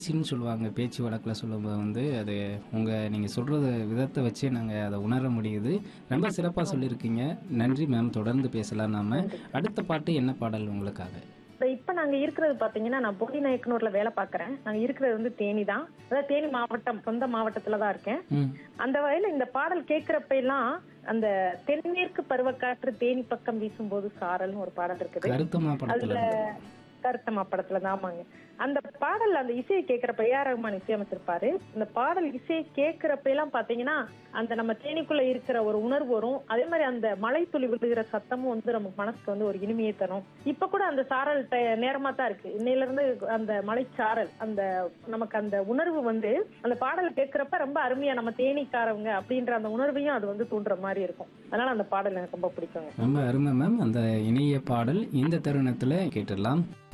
பேச்சுன்னு சொல்லுவாங்க பேச்சு வழக்கில் சொல்லும்போது வந்து அது உங்கள் நீங்கள் சொல்கிறது விதத்தை வச்சே நாங்கள் அதை உணர முடியுது ரொம்ப சிறப்பாக சொல்லியிருக்கீங்க நன்றி மேம் தொடர்ந்து பேசலாம் நாம அடுத்த பாட்டு என்ன பாடல் உங்களுக்காக இந்த இப்ப நாங்க இருக்கிறது பாத்தீங்கன்னா நான் போடி நாயக்கனூர்ல வேலை பாக்குறேன் நாங்க இருக்கிறது வந்து தேனி தான் அதாவது தேனி மாவட்டம் சொந்த மாவட்டத்துல தான் இருக்கேன் ம் அந்த வகையில இந்த பாடல் கேட்கிறப்ப எல்லாம் அந்த தென்மேற்கு பருவக்காற்று தேனி பக்கம் வீசும்போது சாரல்னு ஒரு பாடல் இருக்குது கருத்தம்மா படத்தில் அதுல கருத்தம்மா படத்துல தான் ஆமாங்க அந்த பாடல் அந்த இசையை கேட்கிறப்ப ஏஆர் ரஹ்மான் இசையமைச்சிருப்பாரு இந்த பாடல் இசையை கேட்கிறப்ப எல்லாம் பாத்தீங்கன்னா அந்த நம்ம தேனிக்குள்ள இருக்கிற ஒரு உணர்வு வரும் அதே மாதிரி அந்த மழை துளி விழுகிற சத்தமும் வந்து நம்ம மனசுக்கு வந்து ஒரு இனிமையை தரும் இப்ப கூட அந்த சாரல் ட- நேரமா தான் இருக்கு இன்னையில இருந்து அந்த மலைச்சாரல் அந்த நமக்கு அந்த உணர்வு வந்து அந்த பாடல் கேட்கிறப்ப ரொம்ப அருமையா நம்ம தேனிக்காரவங்க அப்படின்ற அந்த உணர்வையும் அது வந்து தூண்டுற மாதிரி இருக்கும் அதனால அந்த பாடல் எனக்கு ரொம்ப பிடிக்குங்க ரொம்ப அருமை மேம் அந்த இணைய பாடல் இந்த தருணத்தில் கேட்டுடலாம்